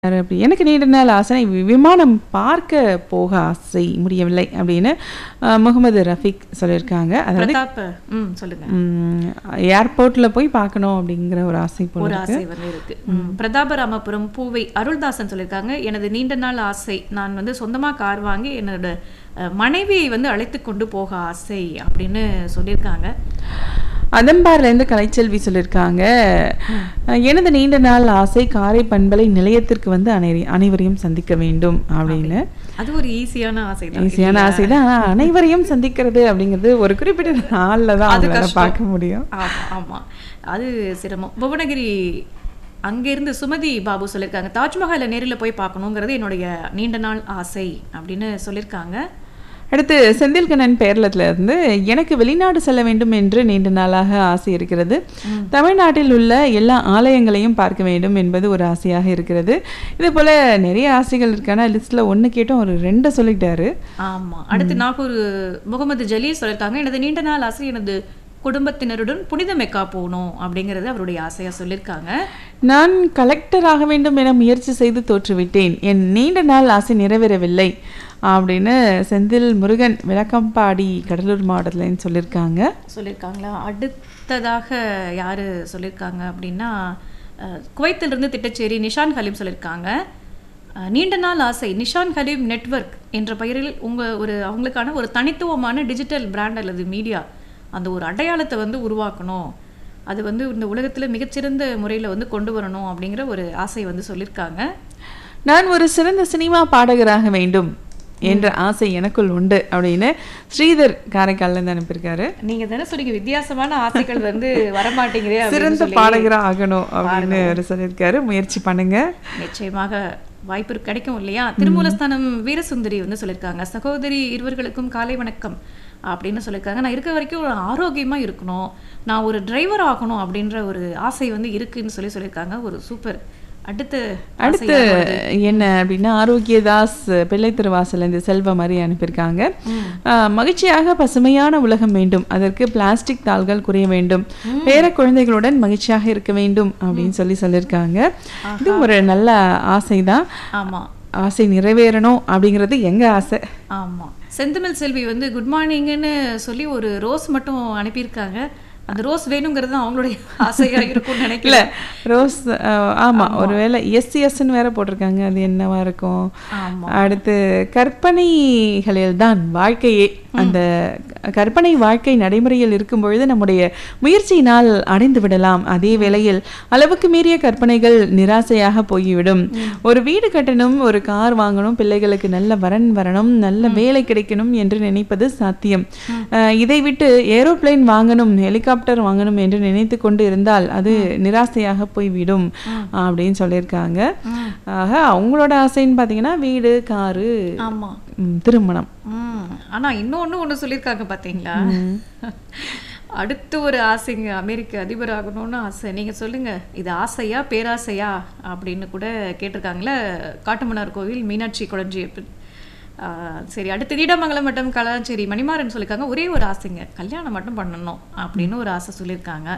யாரு அப்படி எனக்கு நீண்ட நாள் ஆசை வி- விமானம் பார்க்க போக ஆசை முடியவில்லை அப்படின்னு அஹ், முகமது ரஃபீக் சொல்லியிருக்காங்க அதாவது பிரதாப் ம் சொல்லுங்க ஏர்போர்ட்டில் போய் பார்க்கணும் அப்படிங்கிற ஒரு ஆசை போல ஒரு இருக்கு ஆசை வந்து இருக்கு ம். பிரதாபராமபுரம் பூவை அருள்தாசன் சொல்லியிருக்காங்க எனது நீண்ட நாள் ஆசை நான் வந்து சொந்தமா கார் வாங்கி என்னோட அஹ், மனைவியை வந்து அழைத்து கொண்டு போக ஆசை அப்படின்னு சொல்லியிருக்காங்க அதம்பார்லேருந்து கலைச்செல்வி சொல்லியிருக்காங்க அஹ், எனது நீண்ட நாள் ஆசை காரை பண்பலை நிலையத்திற்கு வந்து அனை அனைவரையும் சந்திக்க வேண்டும் அப்படின்னு அது ஒரு ஈஸியான ஆசை தான் ஈஸியான ஆசை தான் ஆனால் அனைவரையும் சந்திக்கிறது அப்படிங்கிறது ஒரு குறிப்பிட்ட நாளில் தான் அது அவங்களால கஷ்டம். பார்க்க முடியும் ஆமா ஆமா அது சிரமம் புவனகிரி அங்கிருந்து சுமதி பாபு சொல்லியிருக்காங்க தாஜ்மஹாலை நேரில் போய் பார்க்கணுங்கிறது என்னுடைய நீண்ட நாள் ஆசை அப்படின்னு சொல்லியிருக்காங்க அடுத்து செந்தில்கண்ணன் பேரளத்துல இருந்து எனக்கு வெளிநாடு செல்ல வேண்டும் என்று நீண்ட நாளாக ஆசை இருக்கிறது தமிழ்நாட்டில் உள்ள எல்லா ஆலயங்களையும் பார்க்க வேண்டும் என்பது ஒரு ஆசையாக இருக்கிறது இது போல நிறைய ஆசைகள் இருக்கான லிஸ்ட்ல ஒன்று கேட்டோம் ஒரு ரெண்டு சொல்லிட்டாரு ஆமா அடுத்து நாகூர் முகமது ஜலீல் சொல்லியிருக்காங்க எனது நீண்ட நாள் ஆசை எனது குடும்பத்தினருடன் புனித மெக்கா போகணும் அப்படிங்கிறது அவருடைய ஆசையா சொல்லியிருக்காங்க நான் கலெக்டர் ஆக வேண்டும் என முயற்சி செய்து தோற்றுவிட்டேன் என் நீண்ட நாள் ஆசை நிறைவேறவில்லை அப்படின்னு செந்தில் முருகன் விளக்கம்பாடி கடலூர் மாவட்டத்துலன்னு சொல்லியிருக்காங்க சொல்லியிருக்காங்களா அடுத்ததாக யாரு சொல்லியிருக்காங்க அப்படின்னா அஹ், குவைத்திலிருந்து திட்டச்சேரி நிஷான் ஹலீம் சொல்லியிருக்காங்க அஹ், நீண்ட நாள் ஆசை நிஷான் ஹலீம் நெட்வொர்க் என்ற பெயரில் உங்க ஒரு அவங்களுக்கான ஒரு தனித்துவமான டிஜிட்டல் பிராண்ட் அல்லது மீடியா அந்த ஒரு அடையாளத்தை வந்து உருவாக்கணும் அது வந்து இந்த உலகத்துல மிகச்சிறந்த முறையில் வந்து கொண்டு வரணும் அப்படிங்கிற ஒரு ஆசை வந்து சொல்லியிருக்காங்க நான் ஒரு சிறந்த சினிமா பாடகராக வேண்டும் என்ற ஆசை எனக்குள் உண்டு அப்படின்னு ஸ்ரீதர் காரைக்கால்ல இருந்து அனுப்பியிருக்காரு நீங்க தானே சொன்னீங்க வித்தியாசமான ஆசைகள் வந்து வரமாட்டேங்கிறே அப்படின்னு சிறந்த சொல்லி. பாடகரா ஆகணும் அப்படின்னு அவர் சொல்லியிருக்காரு முயற்சி பண்ணுங்க நிச்சயமாக வாய்ப்பு கிடைக்கும் இல்லையா திருமூலஸ்தானம் வீரசுந்தரி வந்து சொல்லியிருக்காங்க சகோதரி இருவர்களுக்கும் காலை வணக்கம் அப்படின்னு சொல்லியிருக்காங்க நான் இருக்க வரைக்கும் ஒரு ஆரோக்கியமா இருக்கணும் நான் ஒரு டிரைவர் ஆகணும் அப்படின்ற ஒரு ஆசை வந்து இருக்குன்னு சொல்லி சொல்லியிருக்காங்க ஒரு சூப்பர் அடுத்து அடுத்து என்ன அப்படின்னா ஆரோக்கியதாஸ் பிள்ளை திருவாசல் இந்த செல்வ மாதிரி அனுப்பியிருக்காங்க ஆஹ், மகிழ்ச்சியாக பசுமையான உலகம் வேண்டும் அதற்கு பிளாஸ்டிக் தாள்கள் குறைய வேண்டும் பேர குழந்தைகளுடன் மகிழ்ச்சியாக இருக்க வேண்டும் அப்படின்னு சொல்லி சொல்லியிருக்காங்க இது ஒரு நல்ல ஆசைதான் ஆமா ஆசை நிறைவேறணும் அப்படிங்கிறது எங்க ஆசை ஆமா செந்தமிழ் செல்வி வந்து குட் மார்னிங்னு சொல்லி ஒரு ரோஸ் மட்டும் அனுப்பியிருக்காங்க அந்த ரோஸ் வேணுங்கிறது தான் அவங்களுடைய ஆசையா இருக்கும்னு இல்ல நினைக்கிறேன் ரோஸ் ஆஹ், ஆமா ஒருவேளை எஸ்சிஎஸ்ன்னு வேற போட்டிருக்காங்க அது என்னவா இருக்கும் ஆமா அடுத்து கற்பனைகளில் தான் வாழ்க்கையே அந்த கற்பனை வாழ்க்கை நடைமுறையில் இருக்கும் பொழுது நம்முடைய முயற்சியினால் அடைந்து விடலாம் அதே வேளையில் அளவுக்கு மீறிய கற்பனைகள் நிராசையாக போய்விடும் ஒரு வீடு கட்டணும் ஒரு கார் வாங்கணும் பிள்ளைகளுக்கு நல்ல வரன் வரணும் நல்ல வேலை கிடைக்கணும் என்று நினைப்பது சாத்தியம் அஹ், இதை விட்டு ஏரோப்ளேன் வாங்கணும் ஹெலிகாப்டர் வாங்கணும் என்று நினைத்து கொண்டு இருந்தால் அது நிராசையாக போய்விடும் அப்படின்னு சொல்லியிருக்காங்க ஆக அவங்களோட ஆசைன்னு பார்த்தீங்கன்னா வீடு காரு ஆமா ம், திருமணம் ம் ஆனா இன்னொன்னு ஒண்ணு சொல்லியிருக்காங்க பாத்தீங்களா அடுத்து ஒரு ஆசைங்க அமெரிக்க அதிபர் ஆகணும்னு ஆசை நீங்க சொல்லுங்க இது ஆசையா பேராசையா அப்படின்னு கூட கேட்டிருக்காங்களே காட்டுமன்னார் கோவில் மீனாட்சி குழஞ்சியப்பன் ஆஹ் சரி அடுத்து நீடாமங்கலம் மட்டும் கலாச்சேரி மணிமாறன் சொல்லியிருக்காங்க ஒரே ஒரு ஆசைங்க கல்யாணம் மட்டும் பண்ணணும் அப்படின்னு ஒரு ஆசை சொல்லியிருக்காங்க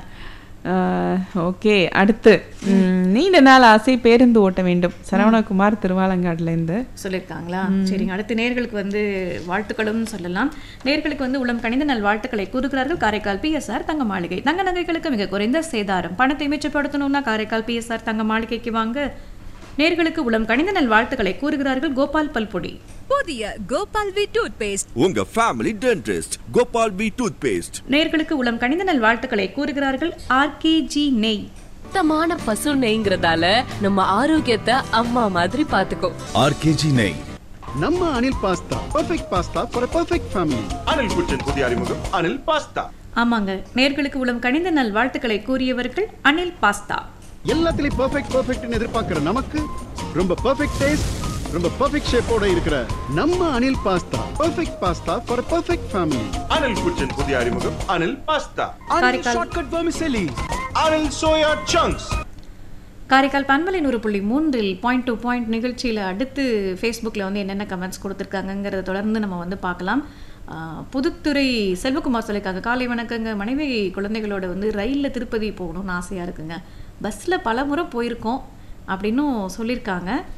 ஓகே அடுத்து ம், நீண்ட நாள் ஆசை பேருந்து ஓட்ட வேண்டும் சரவணகுமார் திருவாலங்காடுல இருந்து சொல்லியிருக்காங்களா சரிங்க அடுத்து நேர்களுக்கு வந்து வாழ்த்துக்களும் சொல்லலாம் நேர்களுக்கு வந்து உளம் கணித நல் வாழ்த்துக்களை கூறுகிறார்கள் காரைக்கால் பிஎஸ்ஆர் தங்க மாளிகை தங்க நகைகளுக்கு மிக குறைந்த சேதாரம் பணத்தை மிச்சப்படுத்தணும்னா காரைக்கால் பிஎஸ்ஆர் தங்க மாளிகைக்கு வாங்க நேர்களுக்கு உளம் கணித நல் வாழ்த்துக்களை கூறுகிறார்கள் கோபால் பல்பொடி புதிய கோபால் வி டூத் பேஸ்ட் உங்க family dentist Gopal P toothpaste நேர்களுக்கு உளம் கணித நல் வாழ்த்துக்களை கூறுகிறார்கள் ஆர்கேஜி நெய் சுத்தமான பசு நெய்ங்கிறதால நம்ம ஆரோக்கியத்தை அம்மா மாதிரி பாத்துக்கோ ஆர்கேஜி நெய் ನಮ್ಮ Anil pasta perfect pasta for perfect family Anil குச்சன் புதிய அறிமுகம் அனில் பாஸ்தா ஆமாங்க நேர்களுக்கு உளம் கணித நல் வாழ்த்துக்களை கூறியவர்கள் அனில் பாஸ்தா எல்லாத்துலயும் பெர்ஃபெக்ட் பெர்ஃபெக்ட்னு எதிர்பார்க்கிற நமக்கு ரொம்ப பெர்ஃபெக்ட் டேஸ்ட் ரொம்ப பெர்ஃபெக்ட் ஷேப்போட இருக்கிற நம்ம Anil pasta perfect pasta for perfect family Anil குச்சன் புதிய அறிமுகம் Anil pasta Karaikal shortcut vermicelli Anil soya chunks Karaikal பண்பலை நூறு புள்ளி மூன்றில் பாயிண்ட் டு பாயிண்ட் நிகழ்ச்சியில் அடுத்து ஃபேஸ்புக்கில் வந்து என்னென்ன கமெண்ட்ஸ் கொடுத்துருக்காங்கங்கிறத தொடர்ந்து நம்ம வந்து பார்க்கலாம் ஆஹ் புதுத்துறை செல்வகுமார் சொல்லியிருக்காங்க காலை வணக்கங்க மனைவி குழந்தைகளோட வந்து ரயிலில் திருப்பதி போகணும்னு ஆசையாக இருக்குங்க பஸ்ஸில் பல முறை போயிருக்கோம் அப்படின்னும் சொல்லியிருக்காங்க